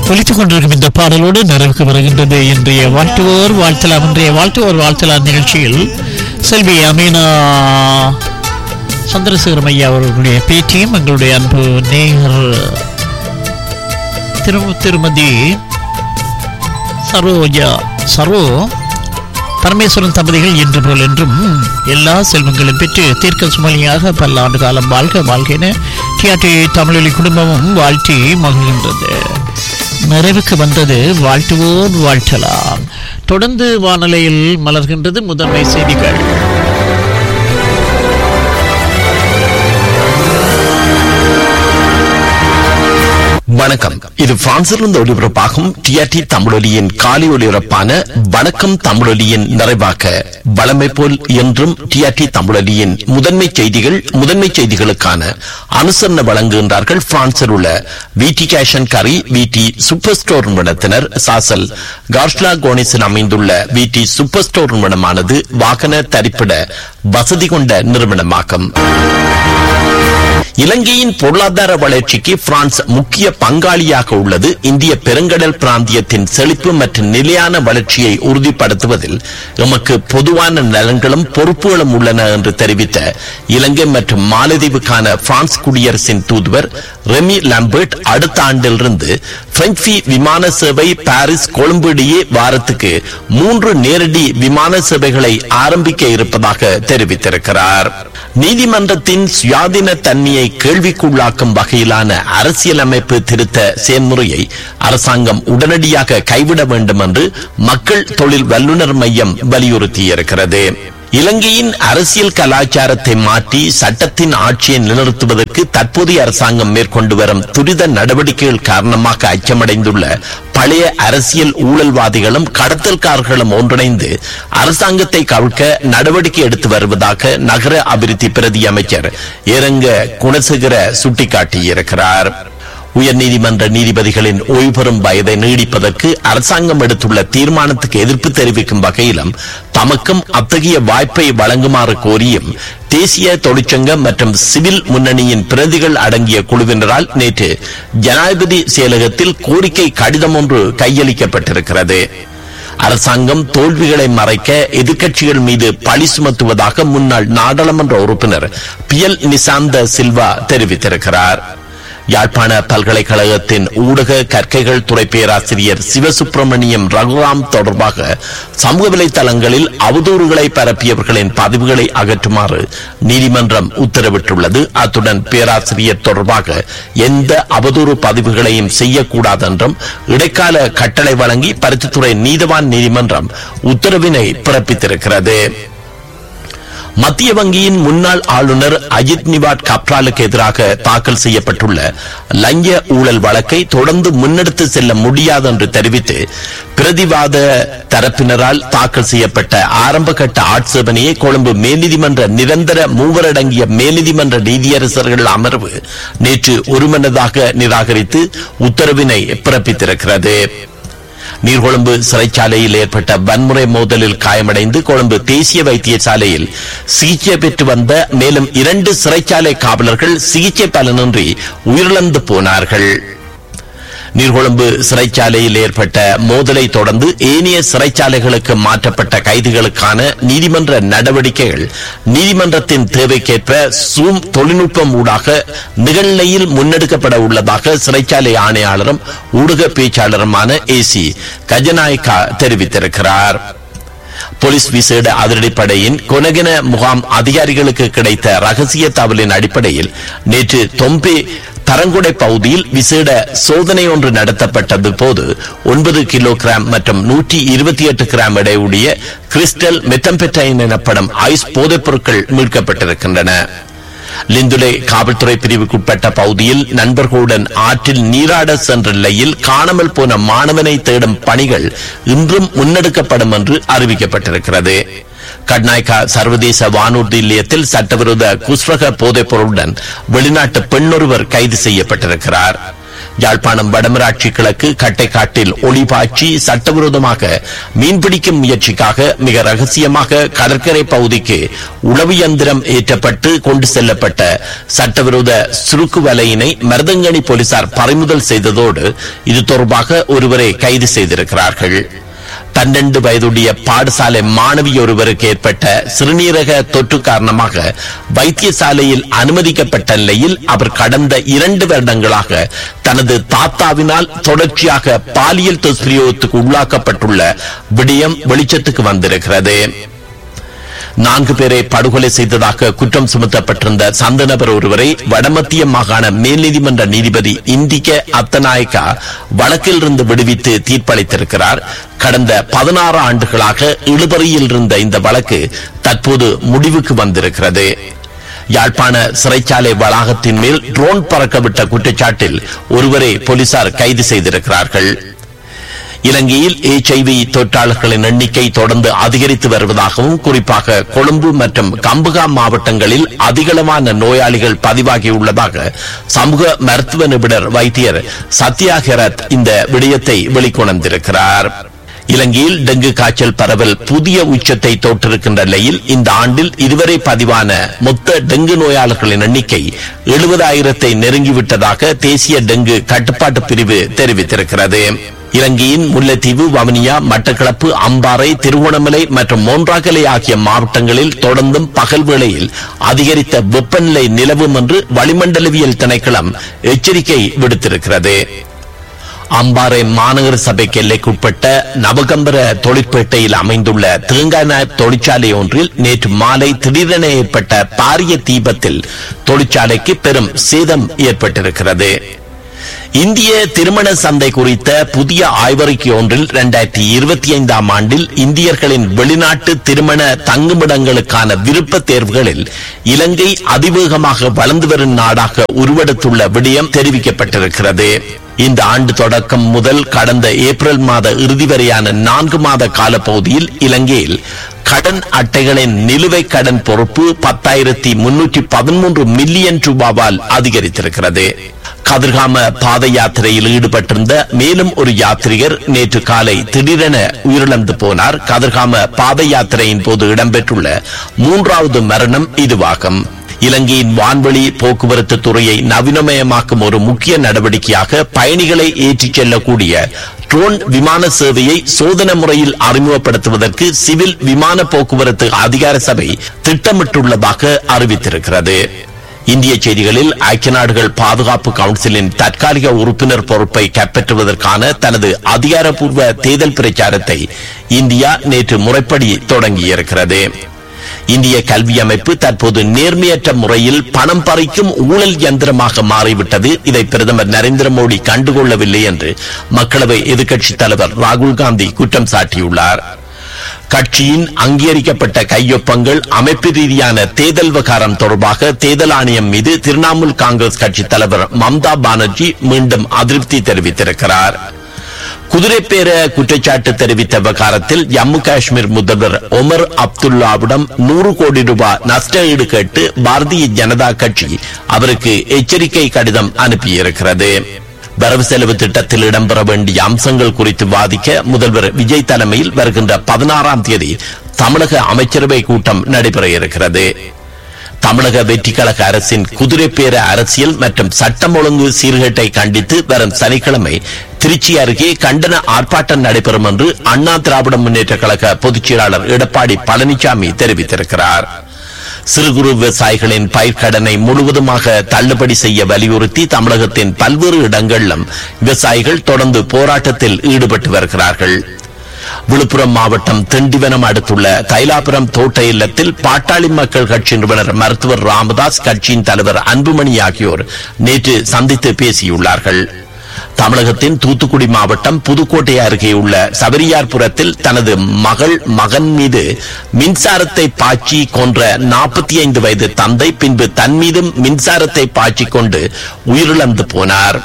ஒலித்துக் கொண்டிருக்கும் இந்த பாடலோடு நிறைவுக்கு வருகின்றது இன்றைய வாழ்த்துவோர் வாழ்த்தலாம் இன்றைய வாழ்த்துவோர் வாழ்த்தலாம் நிகழ்ச்சியில் செல்வி அமீனா சந்திரசேகரம் ஐயா அவர்களுடைய பேட்டியும் எங்களுடைய அன்பு நேயர் திரு திருமதி சரோஜா சரோ பரமேஸ்வரன் தம்பதிகள் இன்று போல் என்றும் எல்லா செல்வங்களும் பெற்று தீர்க்க சுமலியாக பல ஆண்டு காலம் வாழ்க வாழ்கென டிஆர்டி தமிழொலி குடும்பமும் வாழ்த்தி மகிழ்கின்றது நிறைவுக்கு வந்தது வாழ்த்துவோர் வாழ்த்தலாம் தொடர்ந்து வானொலியில் மலர்கின்றது முதன்மை செய்திகள் வணக்கம் இது பிரான்சிலிருந்து ஒளிபரப்பாகும் டிஆர்டி தமிழொலியின் காலை ஒளிபரப்பான வணக்கம் தமிழொலியின் நிறைவாக்க வளமை போல் என்றும் டிஆர்டி தமிழொலியின் முதன்மை செய்திகள் முதன்மை செய்திகளுக்கான அனுசரணை வழங்குகின்றார்கள் பிரான்சில் உள்ள விடி கேஷன் கரி விடி சூப்பர் ஸ்டோர் நிறுவனத்தினர் சாசல் கார்ஷ்லா கோனிஸில் அமைந்துள்ள விடி சூப்பர் ஸ்டோர் நிறுவனமானது வாகன தரிப்பிட வசதி கொண்ட நிறுவனமாகும் இலங்கையின் பொருளாதார வளர்ச்சிக்கு பிரான்ஸ் முக்கிய பங்காளியாக உள்ளது இந்திய பெருங்கடல் பிராந்தியத்தின் செழிப்பு மற்றும் நிலையான வளர்ச்சியை உறுதிப்படுத்துவதில் எமக்கு பொதுவான நலன்களும் பொறுப்புகளும் உள்ளன என்று தெரிவித்த இலங்கை மற்றும் மாலத்தீவுக்கான பிரான்ஸ் குடியரசின் தூதுவர் ரெமி லம்பர்ட் அடுத்த ஆண்டிலிருந்து பிரெஞ்சு விமான சேவை பாரிஸ் கொழும்பு இடையே வாரத்துக்கு மூன்று நேரடி விமான சேவைகளை ஆரம்பிக்க இருப்பதாக தெரிவித்திருக்கிறார் நீதிமன்றத்தின் சுயாதீன தன்மையை கேள்விக்குள்ளாக்கும் வகையிலான அரசியலமைப்பு திருத்த செயல்முறையை அரசாங்கம் உடனடியாக கைவிட வேண்டும் என்று மக்கள் தொழில் வல்லுநர் மையம் வலியுறுத்தியிருக்கிறது இலங்கையின் அரசியல் கலாச்சாரத்தை மாற்றி சட்டத்தின் ஆட்சியை நிலைநிறுத்துவதற்கு தற்போதைய அரசாங்கம் மேற்கொண்டு வரும் துரித நடவடிக்கைகள் காரணமாக அச்சமடைந்துள்ள பழைய அரசியல் ஊழல்வாதிகளும் கடத்தல்காரர்களும் ஒன்றிணைந்து அரசாங்கத்தை கவிழ்க்க நடவடிக்கை எடுத்து வருவதாக நகர அபிவிருத்தி பிரதி அமைச்சர் ஏரங்க குணசேகர சுட்டிக்காட்டியிருக்கிறார் உயர்நீதிமன்ற நீதிபதிகளின் ஓய்வு பெறும் வயதை நீடிப்பதற்கு அரசாங்கம் எடுத்துள்ள தீர்மானத்துக்கு எதிர்ப்பு தெரிவிக்கும் வகையிலும் தமக்கும் அத்தகைய வாய்ப்பை வழங்குமாறு கோரியும் தேசிய தொழிற்சங்கம் மற்றும் சிவில் முன்னணியின் பிரதிகள் அடங்கிய குழுவினரால் நேற்று ஜனாதிபதி செயலகத்தில் கோரிக்கை கடிதம் ஒன்று கையளிக்கப்பட்டிருக்கிறது அரசாங்கம் தோல்விகளை மறைக்க எதிர்க்கட்சிகள் மீது பழி சுமத்துவதாக முன்னாள் நாடாளுமன்ற உறுப்பினர் பியல் நிசாந்த சில்வா தெரிவித்திருக்கிறார் யாழ்ப்பாண பல்கலைக்கழகத்தின் ஊடக கற்கைகள் துறை பேராசிரியர் சிவசுப்பிரமணியம் ரகுராம் தொடர்பாக சமூக வலைதளங்களில் அவதூறுகளை பரப்பியவர்களின் பதிவுகளை அகற்றுமாறு நீதிமன்றம் உத்தரவிட்டுள்ளது அத்துடன் பேராசிரியர் தொடர்பாக எந்த அவதூறு பதிவுகளையும் செய்யக்கூடாது என்றும் இடைக்கால கட்டளை வழங்கி பரிசுத்துறை நீதவான் நீதிமன்றம் உத்தரவினை பிறப்பித்திருக்கிறது மத்திய வங்கியின் முன்னாள் ஆளுநர் அஜித் நிவாட் கப்ராலுக்கு எதிராக தாக்கல் செய்யப்பட்டுள்ள லஞ்ச ஊழல் வழக்கை தொடர்ந்து முன்னெடுத்து செல்ல முடியாது என்று தெரிவித்து பிரதிவாத தரப்பினரால் தாக்கல் செய்யப்பட்ட ஆரம்ப கட்ட ஆட்சேபனையை கொழும்பு மேல்நீதிமன்ற நிரந்தர மூவரடங்கிய மேல்நீதிமன்ற நீதியரசர்கள் அமர்வு நேற்று ஒருமனதாக நிராகரித்து உத்தரவினை பிறப்பித்திருக்கிறது நீர்கொழும்பு சிறைச்சாலையில் ஏற்பட்ட வன்முறை மோதலில் காயமடைந்து கொழும்பு தேசிய வைத்தியசாலையில் சிகிச்சை பெற்று வந்த மேலும் இரண்டு சிறைச்சாலை காவலர்கள் சிகிச்சை பலனின்றி உயிரிழந்து போனார்கள் நீர்கொழும்பு சிறைச்சாலையில் ஏற்பட்ட மோதலை தொடர்ந்து ஏனைய சிறைச்சாலைகளுக்கு மாற்றப்பட்ட கைதிகளுக்கான நீதிமன்ற நடவடிக்கைகள் நீதிமன்றத்தின் தேவைக்கேற்ப சூம் தொழில்நுட்பம் ஊடாக நிகழ்நிலையில் முன்னெடுக்கப்பட உள்ளதாக சிறைச்சாலை ஆணையாளரும் ஊடக பேச்சாளருமான ஏசி கஜநாயக்கா தெரிவித்திருக்கிறார் போலீஸ் விசேட அதிரடிப்படையின் கொனகன முகாம் அதிகாரிகளுக்கு கிடைத்த ரகசிய தகவலின் அடிப்படையில் நேற்று தொம்பே தரங்குடை பகுதியில் விசேட சோதனை ஒன்று நடத்தப்பட்டது போது ஒன்பது கிலோ கிராம் மற்றும் நூற்றி இருபத்தி எட்டு கிராம் எடையுடைய கிறிஸ்டல் மெத்தம்பெட்டைன் எனப்படும் ஐஸ் போதைப் பொருட்கள் மீட்கப்பட்டிருக்கின்றன லிந்துலை காவல்துறை பிரிவுக்குட்பட்ட பகுதியில் நண்பர்களுடன் ஆற்றில் நீராட சென்ற நிலையில் காணாமல் போன மாணவனை தேடும் பணிகள் இன்றும் முன்னெடுக்கப்படும் என்று அறிவிக்கப்பட்டிருக்கிறது கட்நாயக்கா சர்வதேச வானூர்தி நிலையத்தில் சட்டவிரோத குஸ்ரக போதைப் பொருளுடன் வெளிநாட்டு பெண்ணொருவர் கைது செய்யப்பட்டிருக்கிறார் யாழ்ப்பாணம் வடமராட்சி கிழக்கு கட்டைக்காட்டில் ஒளிபாய்ச்சி சட்டவிரோதமாக மீன்பிடிக்கும் முயற்சிக்காக மிக ரகசியமாக கடற்கரை பகுதிக்கு உளவு யந்திரம் ஏற்றப்பட்டு கொண்டு செல்லப்பட்ட சட்டவிரோத சுருக்கு வலையினை மருதங்கணி போலீசார் பறிமுதல் செய்ததோடு இது தொடர்பாக ஒருவரை கைது செய்திருக்கிறார்கள் பன்னெண்டு வயதுடைய பாடசாலை மாணவி ஒருவருக்கு ஏற்பட்ட சிறுநீரக தொற்று காரணமாக வைத்தியசாலையில் அனுமதிக்கப்பட்ட நிலையில் அவர் கடந்த இரண்டு வருடங்களாக தனது தாத்தாவினால் தொடர்ச்சியாக பாலியல் துஷ்பிரயோகத்துக்கு உள்ளாக்கப்பட்டுள்ள விடயம் வெளிச்சத்துக்கு வந்திருக்கிறது நான்கு பேரை படுகொலை செய்ததாக குற்றம் சுமத்தப்பட்டிருந்த சந்த நபர் ஒருவரை வடமத்திய மாகாண மேல் நீதிமன்ற நீதிபதி இந்திக அத்தநாயக்கா வழக்கில் இருந்து விடுவித்து தீர்ப்பளித்திருக்கிறார் கடந்த பதினாறு ஆண்டுகளாக இழுபறியில் இருந்த இந்த வழக்கு தற்போது முடிவுக்கு வந்திருக்கிறது யாழ்ப்பாண சிறைச்சாலை வளாகத்தின் மேல் ட்ரோன் பறக்கவிட்ட குற்றச்சாட்டில் ஒருவரை போலீசார் கைது செய்திருக்கிறார்கள் இலங்கையில் எச்ஐவி தொற்றாளர்களின் எண்ணிக்கை தொடர்ந்து அதிகரித்து வருவதாகவும் குறிப்பாக கொழும்பு மற்றும் கம்புகாம் மாவட்டங்களில் அதிகளவான நோயாளிகள் பதிவாகியுள்ளதாக சமூக மருத்துவ நிபுணர் வைத்தியர் சத்யாகரத் இந்த விடயத்தை வெளிக்கொணர்ந்திருக்கிறார் இலங்கையில் டெங்கு காய்ச்சல் பரவல் புதிய உச்சத்தை தொட்டிருக்கின்ற நிலையில் இந்த ஆண்டில் இதுவரை பதிவான மொத்த டெங்கு நோயாளர்களின் எண்ணிக்கை எழுபதாயிரத்தை நெருங்கிவிட்டதாக தேசிய டெங்கு கட்டுப்பாட்டு பிரிவு தெரிவித்திருக்கிறது இலங்கையின் முல்லைத்தீவு வவுனியா மட்டக்களப்பு அம்பாறை திருகோணமலை மற்றும் மோன்றாகலை ஆகிய மாவட்டங்களில் தொடர்ந்தும் பகல் வேளையில் அதிகரித்த வெப்பநிலை நிலவும் என்று வளிமண்டலவியல் திணைக்களம் எச்சரிக்கை விடுத்திருக்கிறது அம்பாறை மாநகர சபைக்கு எல்லைக்குட்பட்ட நவகம்பர தொழிற்பேட்டையில் அமைந்துள்ள தேங்காய் தொழிற்சாலை ஒன்றில் நேற்று மாலை திடீரென ஏற்பட்ட பாரிய தீபத்தில் தொழிற்சாலைக்கு பெரும் சேதம் ஏற்பட்டிருக்கிறது இந்திய திருமண சந்தை குறித்த புதிய ஆய்வறிக்கை ஒன்றில் இரண்டாயிரத்தி இருபத்தி ஐந்தாம் ஆண்டில் இந்தியர்களின் வெளிநாட்டு திருமண தங்குமிடங்களுக்கான விருப்ப தேர்வுகளில் இலங்கை அதிவேகமாக வளர்ந்து வரும் நாடாக உருவெடுத்துள்ள விடயம் தெரிவிக்கப்பட்டிருக்கிறது இந்த ஆண்டு தொடக்கம் முதல் கடந்த ஏப்ரல் மாத இறுதி வரையான நான்கு மாத காலப்பகுதியில் இலங்கையில் கடன் அட்டைகளின் நிலுவை கடன் பொறுப்பு பத்தாயிரத்தி முன்னூற்றி பதிமூன்று மில்லியன் ரூபாவால் அதிகரித்திருக்கிறது கதிர்காம பாத யாத்திரையில் ஈடுபட்டிருந்த மேலும் ஒரு யாத்ரிகர் நேற்று காலை திடீரென உயிரிழந்து போனார் கதிர்காம பாத யாத்திரையின் போது இடம்பெற்றுள்ள மூன்றாவது மரணம் இதுவாகும் இலங்கையின் வான்வழி போக்குவரத்து துறையை நவீனமயமாக்கும் ஒரு முக்கிய நடவடிக்கையாக பயணிகளை ஏற்றிச் செல்லக்கூடிய ட்ரோன் விமான சேவையை சோதனை முறையில் அறிமுகப்படுத்துவதற்கு சிவில் விமான போக்குவரத்து அதிகார சபை திட்டமிட்டுள்ளதாக அறிவித்திருக்கிறது இந்திய செய்திகளில் ஐக்கிய நாடுகள் பாதுகாப்பு கவுன்சிலின் தற்காலிக உறுப்பினர் பொறுப்பை கைப்பற்றுவதற்கான தனது அதிகாரப்பூர்வ தேர்தல் பிரச்சாரத்தை இந்தியா நேற்று முறைப்படி தொடங்கியிருக்கிறது இந்திய கல்வி அமைப்பு தற்போது நேர்மையற்ற முறையில் பணம் பறிக்கும் ஊழல் யந்திரமாக மாறிவிட்டது இதை பிரதமர் நரேந்திர மோடி கண்டுகொள்ளவில்லை என்று மக்களவை எதிர்க்கட்சித் தலைவர் ராகுல் காந்தி குற்றம் சாட்டியுள்ளார் கட்சியின் அங்கீகரிக்கப்பட்ட கையொப்பங்கள் அமைப்பு ரீதியான தேர்தல் விவகாரம் தொடர்பாக தேர்தல் ஆணையம் மீது திரிணாமுல் காங்கிரஸ் கட்சி தலைவர் மம்தா பானர்ஜி மீண்டும் அதிருப்தி தெரிவித்திருக்கிறார் குதிரைப்பேர குற்றச்சாட்டு தெரிவித்த விவகாரத்தில் ஜம்மு காஷ்மீர் முதல்வர் ஒமர் அப்துல்லாவிடம் நூறு கோடி ரூபாய் நஷ்ட ஈடு கேட்டு பாரதிய ஜனதா கட்சி அவருக்கு எச்சரிக்கை கடிதம் அனுப்பியிருக்கிறது வரவு செலவு திட்டத்தில் இடம்பெற வேண்டிய அம்சங்கள் குறித்து வாதிக்க முதல்வர் விஜய் தலைமையில் வருகின்ற பதினாறாம் தேதி தமிழக அமைச்சரவை கூட்டம் நடைபெற இருக்கிறது தமிழக வெற்றிக்கழக அரசின் குதிரைப்பேர அரசியல் மற்றும் சட்டம் ஒழுங்கு சீர்கேட்டை கண்டித்து வரும் சனிக்கிழமை திருச்சி அருகே கண்டன ஆர்ப்பாட்டம் நடைபெறும் என்று அண்ணா திராவிட முன்னேற்ற கழக பொதுச் செயலாளர் எடப்பாடி பழனிசாமி தெரிவித்திருக்கிறார் சிறு குறு விவசாயிகளின் பயிர்க்கடனை முழுவதுமாக தள்ளுபடி செய்ய வலியுறுத்தி தமிழகத்தின் பல்வேறு இடங்களிலும் விவசாயிகள் தொடர்ந்து போராட்டத்தில் ஈடுபட்டு வருகிறார்கள் விழுப்புரம் மாவட்டம் திண்டிவனம் அடுத்துள்ள தைலாபுரம் தோட்ட இல்லத்தில் பாட்டாளி மக்கள் கட்சி நிறுவனர் மருத்துவர் ராமதாஸ் கட்சியின் தலைவர் அன்புமணி ஆகியோர் நேற்று சந்தித்து பேசியுள்ளார்கள் தமிழகத்தின் தூத்துக்குடி மாவட்டம் புதுக்கோட்டை அருகே உள்ள சபரியார்புரத்தில் தனது மகள் மகன் மீது மின்சாரத்தை பாய்ச்சி கொன்ற நாற்பத்தி ஐந்து வயது தந்தை பின்பு தன் மீதும் மின்சாரத்தை பாய்ச்சிக் கொண்டு உயிரிழந்து போனார்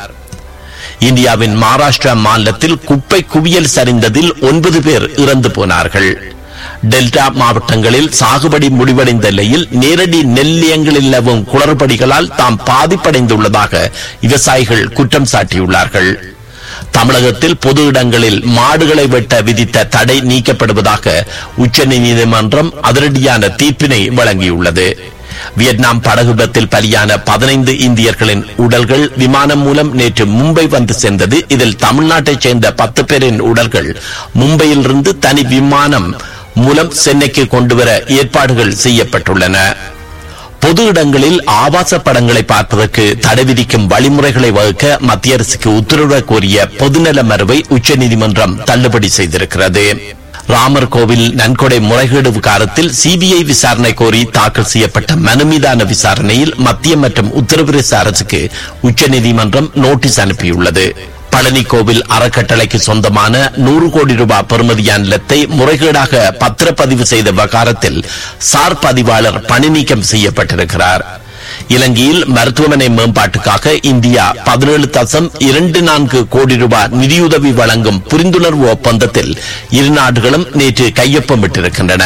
இந்தியாவின் மகாராஷ்டிரா மாநிலத்தில் குப்பை குவியல் சரிந்ததில் ஒன்பது பேர் இறந்து போனார்கள் டெல்டா மாவட்டங்களில் சாகுபடி முடிவடைந்த நிலையில் நேரடி நெல்லியங்களில் நிலவும் குளறுபடிகளால் தாம் பாதிப்படைந்துள்ளதாக விவசாயிகள் குற்றம் சாட்டியுள்ளார்கள் தமிழகத்தில் பொது இடங்களில் மாடுகளை வெட்ட விதித்த தடை நீக்கப்படுவதாக உச்சநீதிமன்றம் அதிரடியான தீர்ப்பினை வழங்கியுள்ளது வியட்நாம் படகு விபத்தில் பலியான பதினைந்து இந்தியர்களின் உடல்கள் விமானம் மூலம் நேற்று மும்பை வந்து சேர்ந்தது இதில் தமிழ்நாட்டைச் சேர்ந்த பத்து பேரின் உடல்கள் மும்பையிலிருந்து தனி விமானம் மூலம் சென்னைக்கு கொண்டுவர ஏற்பாடுகள் செய்யப்பட்டுள்ளன பொது இடங்களில் ஆபாச படங்களை பார்ப்பதற்கு தடை விதிக்கும் வழிமுறைகளை வகுக்க மத்திய அரசுக்கு உத்தரவிடக் கோரிய பொதுநல மனுவை உச்சநீதிமன்றம் தள்ளுபடி செய்திருக்கிறது ராமர் கோவில் நன்கொடை முறைகேடு விகாரத்தில் சிபிஐ விசாரணை கோரி தாக்கல் செய்யப்பட்ட மனு மீதான விசாரணையில் மத்திய மற்றும் உத்தரப்பிரதேச அரசுக்கு உச்சநீதிமன்றம் நோட்டீஸ் அனுப்பியுள்ளது பழனி கோவில் அறக்கட்டளைக்கு சொந்தமான நூறு கோடி ரூபாய் பெறுமதியான நிலத்தை முறைகேடாக பத்திரப்பதிவு செய்த விவகாரத்தில் சார் பதிவாளர் பணி நீக்கம் செய்யப்பட்டிருக்கிறார் இலங்கையில் மருத்துவமனை மேம்பாட்டுக்காக இந்தியா பதினேழு தசம் இரண்டு நான்கு கோடி ரூபாய் நிதியுதவி வழங்கும் புரிந்துணர்வு ஒப்பந்தத்தில் இரு நாடுகளும் நேற்று கையொப்பமிட்டிருக்கின்றன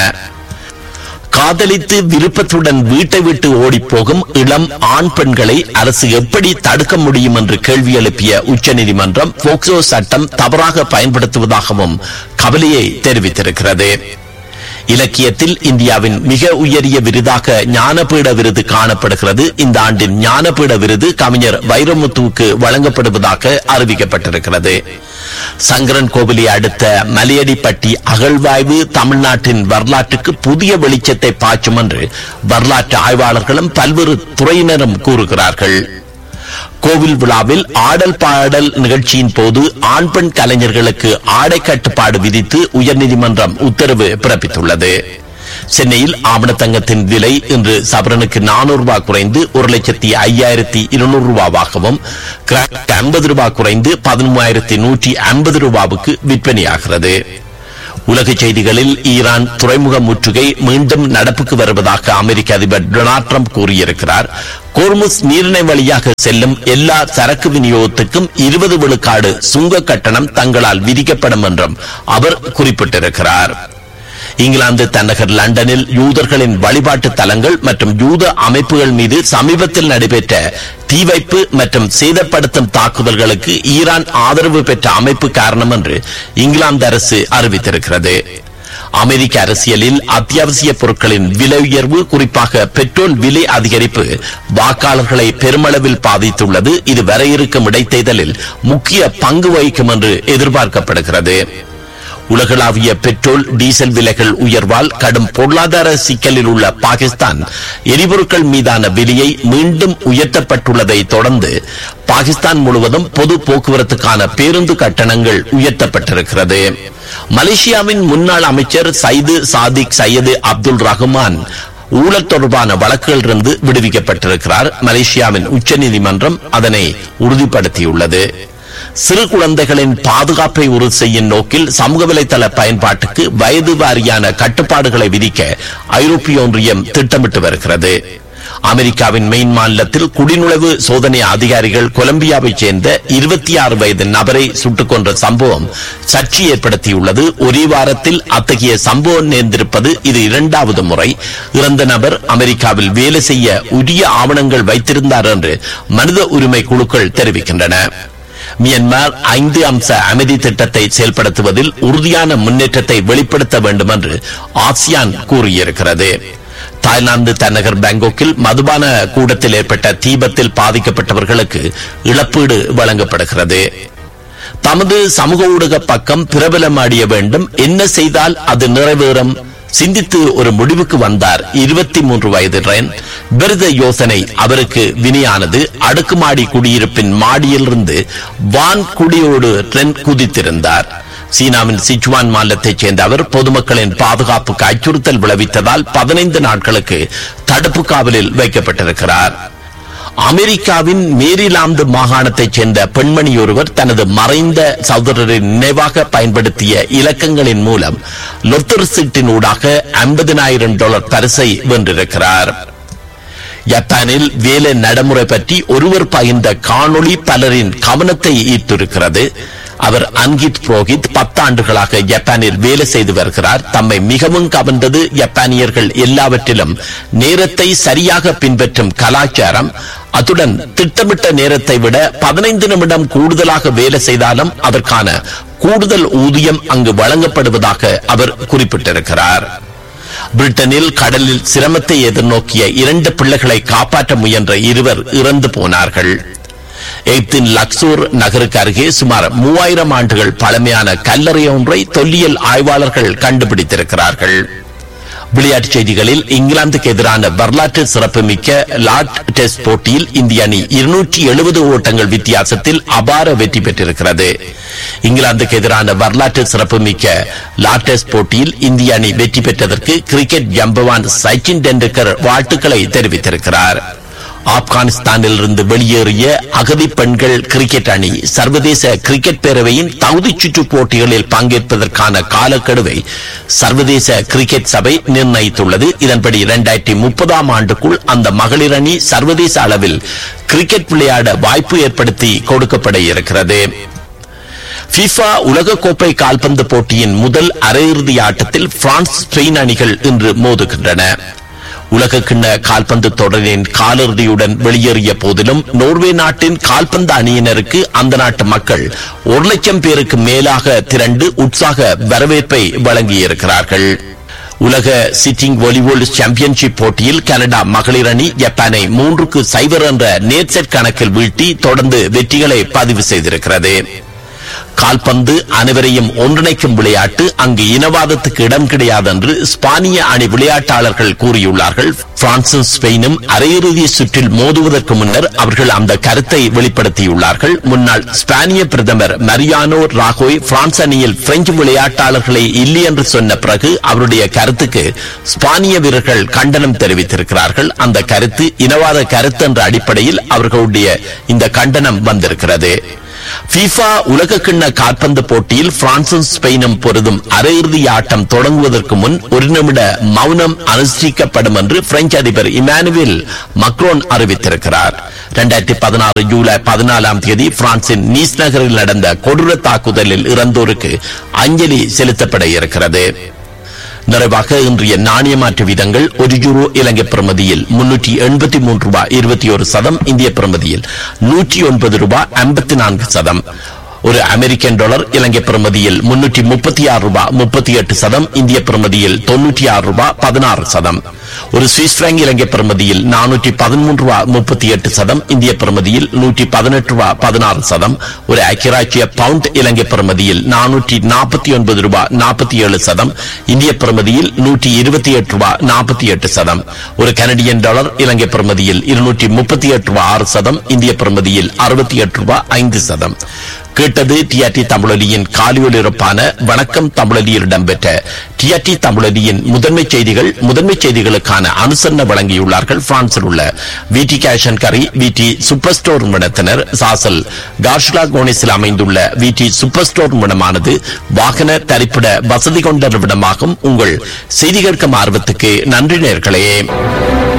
காதலித்து விருப்பத்துடன் வீட்டை விட்டு ஓடிப்போகும் இளம் ஆண் பெண்களை அரசு எப்படி தடுக்க முடியும் என்று கேள்வி எழுப்பிய உச்சநீதிமன்றம் போக்சோ சட்டம் தவறாக பயன்படுத்துவதாகவும் கவலையை தெரிவித்திருக்கிறது இலக்கியத்தில் இந்தியாவின் மிக உயரிய விருதாக ஞானபீட விருது காணப்படுகிறது இந்த ஆண்டின் ஞானபீட விருது கவிஞர் வைரமுத்துவுக்கு வழங்கப்படுவதாக அறிவிக்கப்பட்டிருக்கிறது சங்கரன் கோவிலை அடுத்த மலையடிப்பட்டி அகழ்வாய்வு தமிழ்நாட்டின் வரலாற்றுக்கு புதிய வெளிச்சத்தை பாய்ச்சும் என்று வரலாற்று ஆய்வாளர்களும் பல்வேறு துறையினரும் கூறுகிறார்கள் கோவில் விழாவில் ஆடல் பாடல் நிகழ்ச்சியின் போது ஆண் பெண் கலைஞர்களுக்கு ஆடை கட்டுப்பாடு விதித்து உயர்நீதிமன்றம் உத்தரவு பிறப்பித்துள்ளது சென்னையில் ஆவணத்தங்கத்தின் விலை இன்று சவரனுக்கு நானூறு ரூபாய் குறைந்து ஒரு லட்சத்தி ஐயாயிரத்தி இருநூறு ரூபாவாகவும் கிராக் ஐம்பது ரூபாய் குறைந்து பதிமூவாயிரத்தி நூற்றி ஐம்பது ரூபாவுக்கு விற்பனையாகிறது உலக செய்திகளில் ஈரான் துறைமுக முற்றுகை மீண்டும் நடப்புக்கு வருவதாக அமெரிக்க அதிபர் டொனால்ட் ட்ரம்ப் கூறியிருக்கிறார் கோர்முஸ் நீரிணை வழியாக செல்லும் எல்லா சரக்கு விநியோகத்துக்கும் இருபது விழுக்காடு சுங்க கட்டணம் தங்களால் விதிக்கப்படும் என்றும் அவர் குறிப்பிட்டிருக்கிறார் இங்கிலாந்து தலைநகர் லண்டனில் யூதர்களின் வழிபாட்டு தலங்கள் மற்றும் யூத அமைப்புகள் மீது சமீபத்தில் நடைபெற்ற தீ வைப்பு மற்றும் சேதப்படுத்தும் தாக்குதல்களுக்கு ஈரான் ஆதரவு பெற்ற அமைப்பு காரணம் என்று இங்கிலாந்து அரசு அறிவித்திருக்கிறது அமெரிக்க அரசியலில் அத்தியாவசிய பொருட்களின் விலை உயர்வு குறிப்பாக பெட்ரோல் விலை அதிகரிப்பு வாக்காளர்களை பெருமளவில் பாதித்துள்ளது இது வர இருக்கும் இடைத்தேர்தலில் முக்கிய பங்கு வகிக்கும் என்று எதிர்பார்க்கப்படுகிறது உலகளாவிய பெட்ரோல் டீசல் விலைகள் உயர்வால் கடும் பொருளாதார சிக்கலில் உள்ள பாகிஸ்தான் எரிபொருட்கள் மீதான விலையை மீண்டும் உயர்த்தப்பட்டுள்ளதை தொடர்ந்து பாகிஸ்தான் முழுவதும் பொது போக்குவரத்துக்கான பேருந்து கட்டணங்கள் உயர்த்தப்பட்டிருக்கிறது மலேசியாவின் முன்னாள் அமைச்சர் சைது சாதிக் சையது அப்துல் ரஹ்மான் ஊழல் தொடர்பான வழக்குகளிலிருந்து விடுவிக்கப்பட்டிருக்கிறார் மலேசியாவின் உச்சநீதிமன்றம் அதனை உறுதிப்படுத்தியுள்ளது சிறு குழந்தைகளின் பாதுகாப்பை உறுதி செய்யும் நோக்கில் சமூக வலைதள பயன்பாட்டுக்கு வயது வாரியான கட்டுப்பாடுகளை விதிக்க ஐரோப்பிய ஒன்றியம் திட்டமிட்டு வருகிறது அமெரிக்காவின் மெயின் மாநிலத்தில் குடிநுழைவு சோதனை அதிகாரிகள் கொலம்பியாவைச் சேர்ந்த இருபத்தி ஆறு வயது நபரை சுட்டுக் கொன்ற சம்பவம் சர்ச்சை ஏற்படுத்தியுள்ளது ஒரே வாரத்தில் அத்தகைய சம்பவம் நேர்ந்திருப்பது இது இரண்டாவது முறை இறந்த நபர் அமெரிக்காவில் வேலை செய்ய உரிய ஆவணங்கள் வைத்திருந்தார் என்று மனித உரிமை குழுக்கள் தெரிவிக்கின்றன மியன்மார் ஐந்து அம்ச அமைதி திட்டத்தை செயல்படுத்துவதில் உறுதியான முன்னேற்றத்தை வெளிப்படுத்த வேண்டும் என்று ஆசியான் கூறியிருக்கிறது தாய்லாந்து தலைநகர் பாங்காக்கில் மதுபான கூடத்தில் ஏற்பட்ட தீபத்தில் பாதிக்கப்பட்டவர்களுக்கு இழப்பீடு வழங்கப்படுகிறது தமது சமூக ஊடக பக்கம் பிரபலமாடிய வேண்டும் என்ன செய்தால் அது நிறைவேறும் சிந்தித்து ஒரு முடிவுக்கு வந்தார் இருபத்தி மூன்று வயது ரென் விருத யோசனை அவருக்கு வினையானது அடுக்குமாடி குடியிருப்பின் மாடியிலிருந்து வான் குடியோடு ரென் குதித்திருந்தார் சீனாவின் சிச்சுவான் மாநிலத்தைச் சேர்ந்த அவர் பொதுமக்களின் பாதுகாப்புக்கு அச்சுறுத்தல் விளைவித்ததால் பதினைந்து நாட்களுக்கு தடுப்பு காவலில் வைக்கப்பட்டிருக்கிறார் அமெரிக்காவின் மேரிலாந்து மாகாணத்தைச் சேர்ந்த பெண்மணி ஒருவர் தனது மறைந்த சகோதரரின் நினைவாக பயன்படுத்திய இலக்கங்களின் மூலம் லொத்தர் சீட்டின் ஊடாக ஐம்பதினாயிரம் டாலர் பரிசை வென்றிருக்கிறார் ஜப்பானில் வேலை நடைமுறை பற்றி ஒருவர் பகிர்ந்த காணொளி பலரின் கவனத்தை ஈர்த்திருக்கிறது அவர் அன்கித் புரோஹித் பத்தாண்டுகளாக ஜப்பானில் வேலை செய்து வருகிறார் தம்மை மிகவும் கவர்ந்தது ஜப்பானியர்கள் எல்லாவற்றிலும் நேரத்தை சரியாக பின்பற்றும் கலாச்சாரம் அத்துடன் திட்டமிட்ட நேரத்தை விட பதினைந்து நிமிடம் கூடுதலாக வேலை செய்தாலும் அதற்கான கூடுதல் ஊதியம் அங்கு வழங்கப்படுவதாக அவர் குறிப்பிட்டிருக்கிறார் பிரிட்டனில் கடலில் சிரமத்தை எதிர்நோக்கிய இரண்டு பிள்ளைகளை காப்பாற்ற முயன்ற இருவர் இறந்து போனார்கள் எய்ப்தின் லக்சூர் நகருக்கு அருகே சுமார் மூவாயிரம் ஆண்டுகள் பழமையான கல்லறை ஒன்றை தொல்லியல் ஆய்வாளர்கள் கண்டுபிடித்திருக்கிறார்கள் விளையாட்டுச் செய்திகளில் இங்கிலாந்துக்கு எதிரான வரலாற்று சிறப்புமிக்க லார்ட் டெஸ்ட் போட்டியில் இந்திய அணி இருநூற்றி எழுபது ஓட்டங்கள் வித்தியாசத்தில் அபார வெற்றி பெற்றிருக்கிறது இங்கிலாந்துக்கு எதிரான வரலாற்று சிறப்புமிக்க லார்ட் டெஸ்ட் போட்டியில் இந்திய அணி வெற்றி பெற்றதற்கு கிரிக்கெட் ஜம்பவான் சச்சின் டெண்டுல்கர் வாழ்த்துக்களை தெரிவித்திருக்கிறார் ஆப்கானிஸ்தானில் இருந்து வெளியேறிய அகதி பெண்கள் கிரிக்கெட் அணி சர்வதேச கிரிக்கெட் பேரவையின் தகுதி சுற்று போட்டிகளில் பங்கேற்பதற்கான காலக்கெடுவை சர்வதேச கிரிக்கெட் சபை நிர்ணயித்துள்ளது இதன்படி இரண்டாயிரத்தி முப்பதாம் ஆண்டுக்குள் அந்த மகளிர் அணி சர்வதேச அளவில் கிரிக்கெட் விளையாட வாய்ப்பு ஏற்படுத்தி கொடுக்கப்பட இருக்கிறது FIFA உலகக்கோப்பை கால்பந்து போட்டியின் முதல் அரையிறுதி ஆட்டத்தில் பிரான்ஸ் ஸ்பெயின் அணிகள் இன்று மோதுகின்றன உலக கிண்ண கால்பந்து தொடரின் காலிறுதியுடன் வெளியேறிய போதிலும் நோர்வே நாட்டின் கால்பந்து அணியினருக்கு அந்த நாட்டு மக்கள் ஒரு லட்சம் பேருக்கு மேலாக திரண்டு உற்சாக வரவேற்பை வழங்கியிருக்கிறார்கள் உலக சிட்டிங் வாலிபால் சாம்பியன்ஷிப் போட்டியில் கனடா மகளிர் அணி ஜப்பானை மூன்றுக்கு சைபர் என்ற நேர்செட் கணக்கில் வீழ்த்தி தொடர்ந்து வெற்றிகளை பதிவு செய்திருக்கிறது கால்பந்து அனைவரையும் ஒன்றிணைக்கும் விளையாட்டு அங்கு இனவாதத்துக்கு இடம் கிடையாது என்று ஸ்பானிய அணி விளையாட்டாளர்கள் கூறியுள்ளார்கள் பிரான்சும் ஸ்பெயினும் அரையிறுதி சுற்றில் மோதுவதற்கு முன்னர் அவர்கள் அந்த கருத்தை வெளிப்படுத்தியுள்ளார்கள் முன்னாள் ஸ்பானிய பிரதமர் மரியானோ ராகோய் பிரான்ஸ் அணியில் பிரெஞ்சு விளையாட்டாளர்களை இல்லை என்று சொன்ன பிறகு அவருடைய கருத்துக்கு ஸ்பானிய வீரர்கள் கண்டனம் தெரிவித்திருக்கிறார்கள் அந்த கருத்து இனவாத கருத்து என்ற அடிப்படையில் அவர்களுடைய இந்த கண்டனம் வந்திருக்கிறது FIFA உலக கிண்ண கால்பந்து போட்டியில் பிரான்சும் ஸ்பெயினும் பொருதும் அரையிறுதி ஆட்டம் தொடங்குவதற்கு முன் ஒரு நிமிட மௌனம் அனுஷ்டிக்கப்படும் என்று பிரெஞ்சு அதிபர் இமானுவேல் மக்ரோன் அறிவித்திருக்கிறார் இரண்டாயிரத்தி பதினாறு ஜூலை பதினாலாம் தேதி பிரான்சின் நீஸ் நகரில் நடந்த கொடூர தாக்குதலில் இறந்தோருக்கு அஞ்சலி செலுத்தப்பட இருக்கிறது நிறைவாக இன்றைய நாணய மாற்று வீதங்கள் ஒரு யூரோ இலங்கை பிரமதியில் முன்னூற்றி எண்பத்தி மூன்று ரூபாய் இருபத்தி ஒரு சதம் இந்திய பிரமதியில் நூற்றி ஒன்பது ரூபாய் ஐம்பத்தி நான்கு சதம் ஒரு அமெரிக்கன் டாலர் இலங்கை பிரமதியில் முன்னூற்றி முப்பத்தி ஆறு ரூபாய் முப்பத்தி எட்டு சதம் இந்திய பிரமதியில் தொன்னூற்றி ஆறு ரூபாய் பதினாறு சதம் ஒரு சுவிஸ் பிராங்க் இலங்கை பிரமதியில் நானூற்றி பதிமூன்று ரூபாய் முப்பத்தி எட்டு சதம் இந்திய பிரமதியில் நூற்றி பதினெட்டு ரூபாய் பதினாறு சதம் ஒரு ஐக்கியராட்சிய பவுண்ட் இலங்கை பிரமதியில் நானூற்றி நாற்பத்தி ஒன்பது ரூபாய் நாற்பத்தி ஏழு சதம் இந்திய பிரமதியில் நூற்றி இருபத்தி எட்டு ரூபாய் நாற்பத்தி எட்டு சதம் ஒரு கனடியன் டாலர் இலங்கை பிரமதியில் இருநூற்றி முப்பத்தி எட்டு ரூபாய் ஆறு சதம் இந்திய பிரமதியில் அறுபத்தி எட்டு ரூபாய் ஐந்து சதம் கேட்டது டிஆர்டி தமிழொலியின் காலியொலிருப்பான வணக்கம் தமிழொலியில் இடம்பெற்ற டிஆர்டி தமிழொலியின் முதன்மை செய்திகள் முதன்மை செய்திகளுக்கான அனுசரணை வழங்கியுள்ளார்கள் பிரான்சில் உள்ள விடி கேஷன் கரி விடி சூப்பர் ஸ்டோர் நிறுவனத்தினர் சாசல் கார்ஷ்லா கோனிஸில் அமைந்துள்ள விடி சூப்பர் ஸ்டோர் நிறுவனமானது வாகன தரிப்பிட வசதி கொண்ட நிறுவனமாகும் உங்கள் செய்தி கேட்கும் ஆர்வத்துக்கு நன்றி நேர்களே